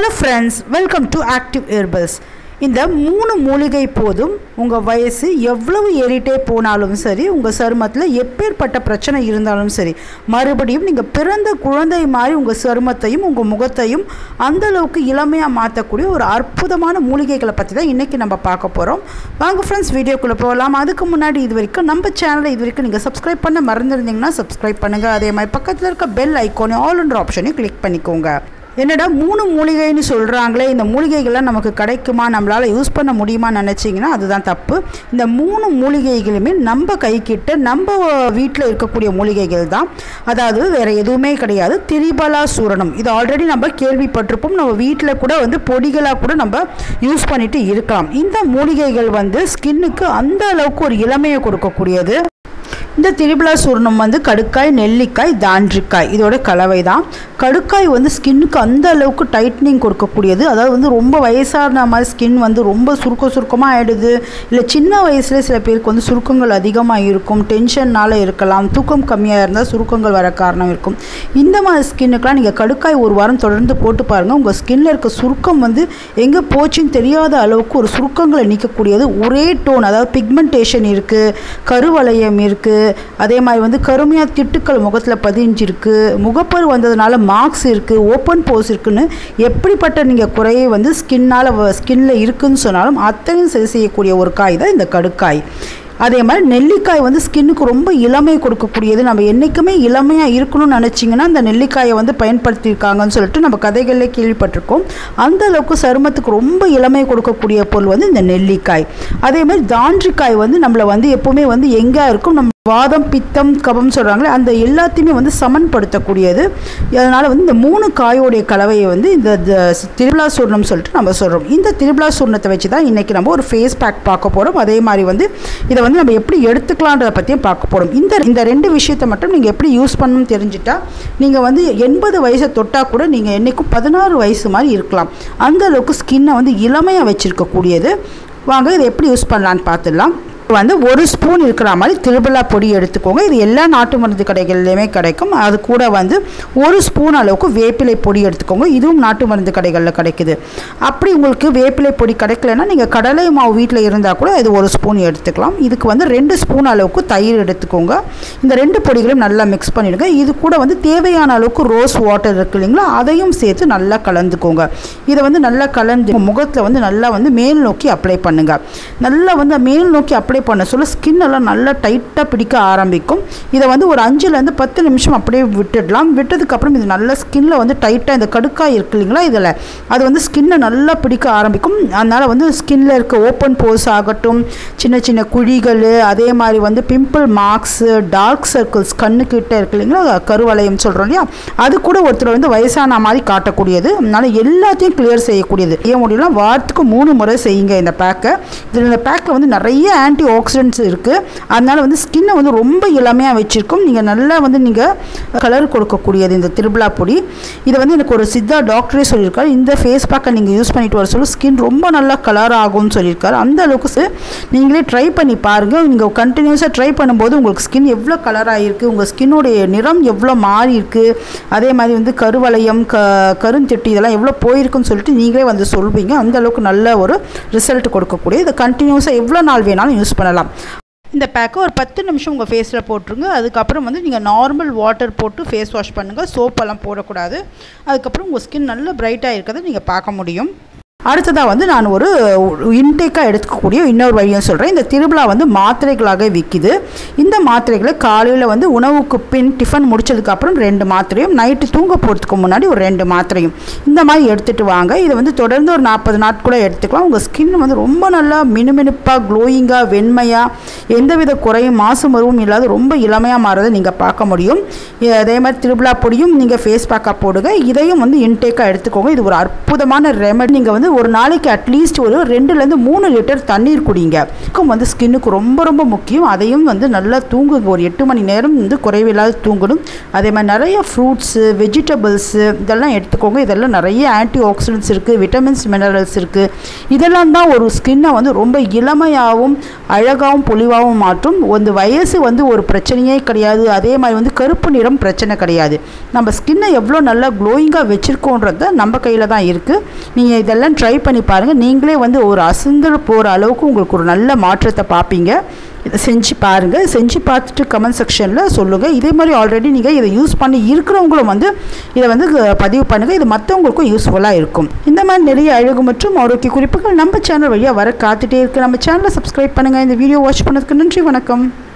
hello friends welcome to active herbals இந்த மூணு மூலிகை போதும் உங்கள் வயசு எவ்வளவு ஏறிட்டே போனாலும் சரி உங்கள் சருமத்தில் எப்பேற்பட்ட பிரச்சனை இருந்தாலும் சரி மறுபடியும் நீங்கள் பிறந்த குழந்தை மாதிரி உங்கள் சருமத்தையும் உங்கள் முகத்தையும் அந்த அளவுக்கு இளமையாக மாற்றக்கூடிய ஒரு அற்புதமான மூலிகைகளை பற்றி தான் இன்றைக்கி நம்ம பார்க்க போகிறோம் வாங்க ஃப்ரெண்ட்ஸ் வீடியோக்குள்ளே போகலாம் அதுக்கு முன்னாடி இது வரைக்கும் நம்ம சேனலை இது வரைக்கும் நீங்கள் சப்ஸ்கிரைப் பண்ண மறந்துருந்தீங்கன்னா சப்ஸ்கிரைப் பண்ணுங்கள் அதே மாதிரி பக்கத்தில் இருக்க பெல் ஐக்கானே ஆல்ன்ற ஆப்ஷனையும் கிளிக் பண்ணிக்கோங்க என்னடா மூணு மூலிகைன்னு சொல்கிறாங்களே இந்த மூலிகைகள்லாம் நமக்கு கிடைக்குமா நம்மளால் யூஸ் பண்ண முடியுமான்னு நினச்சிங்கன்னா அதுதான் தப்பு இந்த மூணு மூலிகைகளுமே நம்ம கைக்கிட்ட நம்ம வீட்டில் இருக்கக்கூடிய மூலிகைகள் தான் அதாவது வேறு எதுவுமே கிடையாது திரிபலா சூரணம் இது ஆல்ரெடி நம்ம கேள்விப்பட்டிருப்போம் நம்ம வீட்டில் கூட வந்து பொடிகளாக கூட நம்ம யூஸ் பண்ணிட்டு இருக்கலாம் இந்த மூலிகைகள் வந்து ஸ்கின்னுக்கு அந்த அளவுக்கு ஒரு இளமையை கொடுக்கக்கூடியது இந்த திரிபலா சூர்ணம் வந்து கடுக்காய் நெல்லிக்காய் தாண்டிக்காய் இதோட கலவை தான் கடுக்காய் வந்து ஸ்கின்னுக்கு அந்த அளவுக்கு டைட்னிங் கொடுக்கக்கூடியது அதாவது வந்து ரொம்ப வயசான மாதிரி ஸ்கின் வந்து ரொம்ப சுருக்க சுருக்கமாக ஆகிடுது இல்லை சின்ன வயசுல சில பேருக்கு வந்து சுருக்கங்கள் அதிகமாக இருக்கும் டென்ஷன்னால் இருக்கலாம் தூக்கம் கம்மியாக இருந்தால் சுருக்கங்கள் வர காரணம் இருக்கும் இந்த மாதிரி ஸ்கின்னுக்கெலாம் நீங்கள் கடுக்காய் ஒரு வாரம் தொடர்ந்து போட்டு பாருங்கள் உங்கள் ஸ்கின்னில் இருக்க சுருக்கம் வந்து எங்கே போச்சுன்னு தெரியாத அளவுக்கு ஒரு சுருக்கங்களை நீக்கக்கூடியது ஒரே டோன் அதாவது பிக்மெண்டேஷன் இருக்குது கருவளையம் இருக்குது அதே மாதிரி வந்து கருமையாக திட்டுக்கள் முகத்தில் பதிஞ்சிருக்கு முகப்பரு வந்ததுனால மார்க்ஸ் இருக்குது ஓப்பன் போஸ் இருக்குன்னு எப்படிப்பட்ட நீங்கள் குறையை வந்து ஸ்கின்னால் ஸ்கின்னில் இருக்குன்னு சொன்னாலும் அத்தனையும் சரி செய்யக்கூடிய ஒரு காய் தான் இந்த கடுக்காய் அதே மாதிரி நெல்லிக்காய் வந்து ஸ்கின்னுக்கு ரொம்ப இளமை கொடுக்கக்கூடியது நம்ம என்றைக்குமே இளமையாக இருக்கணும்னு நினச்சிங்கன்னா அந்த நெல்லிக்காயை வந்து பயன்படுத்தியிருக்காங்கன்னு சொல்லிட்டு நம்ம கதைகளிலே கேள்விப்பட்டிருக்கோம் அந்த அளவுக்கு சருமத்துக்கு ரொம்ப இளமை கொடுக்கக்கூடிய பொருள் வந்து இந்த நெல்லிக்காய் அதே மாதிரி தாண்டிக்காய் வந்து நம்மளை வந்து எப்போவுமே வந்து எங்கே இருக்கும் நம்ம வாதம் பித்தம் கபம் சொல்கிறாங்களே அந்த எல்லாத்தையுமே வந்து சமன்படுத்தக்கூடியது அதனால் வந்து இந்த மூணு காயோடைய கலவையை வந்து இந்த திருவிழா சூர்ணம் சொல்லிட்டு நம்ம சொல்கிறோம் இந்த திருவிழா சூர்ணத்தை வச்சு தான் இன்றைக்கி நம்ம ஒரு ஃபேஸ் பேக் பார்க்க போகிறோம் அதே மாதிரி வந்து இதை வந்து நம்ம எப்படி எடுத்துக்கலான்றதை பற்றியும் பார்க்க போகிறோம் இந்த இந்த ரெண்டு விஷயத்தை மட்டும் நீங்கள் எப்படி யூஸ் பண்ணணும்னு தெரிஞ்சுட்டா நீங்கள் வந்து எண்பது வயசை தொட்டால் கூட நீங்கள் என்றைக்கும் பதினாறு வயசு மாதிரி இருக்கலாம் அந்த அளவுக்கு ஸ்கின்னை வந்து இளமையாக வச்சுருக்கக்கூடியது வாங்க இதை எப்படி யூஸ் பண்ணலான்னு பார்த்துடலாம் வந்து ஒரு ஸ்பூன் இருக்கிற மாதிரி திருபலா பொடி எடுத்துக்கோங்க இது எல்லா நாட்டு மருந்து கடைகள்லையுமே கிடைக்கும் அது கூட வந்து ஒரு ஸ்பூன் அளவுக்கு வேப்பிலை பொடி எடுத்துக்கோங்க இதுவும் நாட்டு மருந்து கடைகளில் கிடைக்குது அப்படி உங்களுக்கு வேப்பிலை பொடி கிடைக்கலன்னா நீங்கள் கடலை மாவு வீட்டில் இருந்தால் கூட இது ஒரு ஸ்பூன் எடுத்துக்கலாம் இதுக்கு வந்து ரெண்டு ஸ்பூன் அளவுக்கு தயிர் எடுத்துக்கோங்க இந்த ரெண்டு பொடிகளையும் நல்லா மிக்ஸ் பண்ணிவிடுங்க இது கூட வந்து தேவையான அளவுக்கு ரோஸ் வாட்டர் இருக்கு இல்லைங்களா அதையும் சேர்த்து நல்லா கலந்துக்கோங்க இதை வந்து நல்லா கலந்து முகத்தில் வந்து நல்லா வந்து மேல் நோக்கி அப்ளை பண்ணுங்கள் நல்லா வந்து மேல் நோக்கி அப்ளை பண்ண சொல்ல ஸ்கின் எல்லாம் நல்லா டைட்டாக பிடிக்க ஆரம்பிக்கும் இதை வந்து ஒரு அஞ்சுலேருந்து பத்து நிமிஷம் அப்படியே விட்டுடலாம் விட்டதுக்கப்புறம் இது நல்லா ஸ்கின்னில் வந்து டைட்டாக இந்த கடுக்காய் இருக்கு இல்லைங்களா இதில் அது வந்து ஸ்கின்னை நல்லா பிடிக்க ஆரம்பிக்கும் அதனால் வந்து ஸ்கின்னில் இருக்க ஓப்பன் போஸ் ஆகட்டும் சின்ன சின்ன குழிகள் அதே மாதிரி வந்து பிம்பிள் மார்க்ஸு டார்க் சர்க்கிள்ஸ் கண்ணுக்கிட்ட இருக்கு இல்லைங்களா கருவளையம் சொல்கிறோம் இல்லையா அது கூட ஒருத்தர் வந்து வயசான மாதிரி காட்டக்கூடியது அதனால் எல்லாத்தையும் கிளியர் செய்யக்கூடியது செய்ய முடியலாம் வாரத்துக்கு மூணு முறை செய்யுங்க இந்த பேக்கை இதில் இந்த பேக்கில் வந்து நிறைய ஆன்டி ஆக்சிடென்ட்ஸ் இருக்குது அதனால் வந்து ஸ்கின்னை வந்து ரொம்ப இளமையாக வச்சுருக்கும் நீங்கள் நல்லா வந்து நீங்கள் கலர் கொடுக்கக்கூடியது இந்த திருவிழா பொடி இதை வந்து எனக்கு ஒரு சித்தா டாக்டரே சொல்லியிருக்காரு இந்த ஃபேஸ் பேக்கை நீங்கள் யூஸ் பண்ணிட்டு வர சொல்ல ஸ்கின் ரொம்ப நல்லா கலர் ஆகும்னு சொல்லியிருக்காரு அந்த அளவுக்கு நீங்களே ட்ரை பண்ணி பாருங்கள் நீங்கள் கண்டினியூஸாக ட்ரை பண்ணும்போது உங்களுக்கு ஸ்கின் எவ்வளோ கலர் ஆகிருக்கு உங்கள் ஸ்கின்னுடைய நிறம் எவ்வளோ மாறி இருக்குது அதே மாதிரி வந்து கருவளையம் க கருந்திட்டு இதெல்லாம் எவ்வளோ போயிருக்குன்னு சொல்லிட்டு நீங்களே வந்து சொல்வீங்க அந்த அளவுக்கு நல்ல ஒரு ரிசல்ட் கொடுக்கக்கூடிய இதை கண்டினியூஸாக எவ்வளோ நாள் வேணாலும் யூஸ் பண்ணலாம் இந்த பேக்கை ஒரு பத்து நிமிஷம் உங்கள் ஃபேஸில் போட்டுருங்க அதுக்கப்புறம் வந்து நீங்கள் நார்மல் வாட்டர் போட்டு ஃபேஸ் வாஷ் பண்ணுங்கள் சோப்பெல்லாம் போடக்கூடாது அதுக்கப்புறம் உங்கள் ஸ்கின் நல்ல பிரைட்டாக இருக்கிறத நீங்கள் பார்க்க முடியும் அடுத்ததாக வந்து நான் ஒரு இன்டேக்காக எடுத்துக்கக்கூடிய இன்னொரு வழியும் சொல்கிறேன் இந்த திருவிழா வந்து மாத்திரைகளாக விற்கிது இந்த மாத்திரைகளை காலையில் வந்து உணவுக்கு பின் டிஃபன் முடிச்சதுக்கப்புறம் ரெண்டு மாத்திரையும் நைட்டு தூங்க போகிறதுக்கு முன்னாடி ஒரு ரெண்டு மாத்திரையும் இந்த மாதிரி எடுத்துகிட்டு வாங்க இதை வந்து தொடர்ந்து ஒரு நாற்பது நாட்குள்ளே எடுத்துக்கலாம் உங்கள் ஸ்கின் வந்து ரொம்ப நல்லா மினுமினுப்பாக க்ளோயிங்காக வெண்மையாக எந்தவித குறையும் மாசு மருவும் இல்லாத ரொம்ப இளமையாக மாறதை நீங்கள் பார்க்க முடியும் அதே மாதிரி திருவிழா பொடியும் நீங்கள் ஃபேஸ் பேக்காக போடுங்க இதையும் வந்து இன்டேக்காக எடுத்துக்கோங்க இது ஒரு அற்புதமான ரெமெடி நீங்கள் வந்து ஒரு நாளைக்கு அட்லீஸ்ட் ஒரு ரெண்டுலேருந்து மூணு லிட்டர் தண்ணீர் குடிங்க தூக்கம் வந்து ஸ்கின்னுக்கு ரொம்ப ரொம்ப முக்கியம் அதையும் வந்து நல்லா தூங்குங்க ஒரு எட்டு மணி நேரம் வந்து குறைவில்லாத தூங்கணும் அதே மாதிரி நிறைய ஃப்ரூட்ஸு வெஜிடபிள்ஸு இதெல்லாம் எடுத்துக்கோங்க இதெல்லாம் நிறைய ஆன்டி ஆக்சிடென்ட்ஸ் இருக்குது விட்டமின்ஸ் மினரல்ஸ் இருக்குது இதெல்லாம் தான் ஒரு ஸ்கின்னை வந்து ரொம்ப இளமையாகவும் அழகாகவும் பொலிவாகவும் மாற்றும் வந்து வயசு வந்து ஒரு பிரச்சனையே கிடையாது அதே மாதிரி வந்து கருப்பு நிறம் பிரச்சனை கிடையாது நம்ம ஸ்கின்னை எவ்வளோ நல்லா க்ளோயிங்காக வச்சுருக்கோன்றது நம்ம கையில் தான் இருக்குது நீங்கள் இதெல்லாம் ட்ரை பண்ணி பாருங்கள் நீங்களே வந்து ஒரு அசந்து போகிற அளவுக்கு உங்களுக்கு ஒரு நல்ல மாற்றத்தை பார்ப்பீங்க இதை செஞ்சு பாருங்கள் செஞ்சு பார்த்துட்டு கமெண்ட் செக்ஷனில் சொல்லுங்கள் இதே மாதிரி ஆல்ரெடி நீங்கள் இதை யூஸ் பண்ணி இருக்கிறவங்களும் வந்து இதை வந்து க- பதிவு பண்ணுங்கள் இது மற்றவங்களுக்கும் யூஸ்ஃபுல்லாக இருக்கும் இந்த மாதிரி நிறைய அழகு மற்றும் ஆரோக்கிய குறிப்புகள் நம்ம சேனல் வழியாக வர காத்துட்டே இருக்குது நம்ம சேனலை சப்ஸ்கிரைப் பண்ணுங்கள் இந்த வீடியோ வாட்ச் பண்ணதுக்கு நன்றி வணக்கம்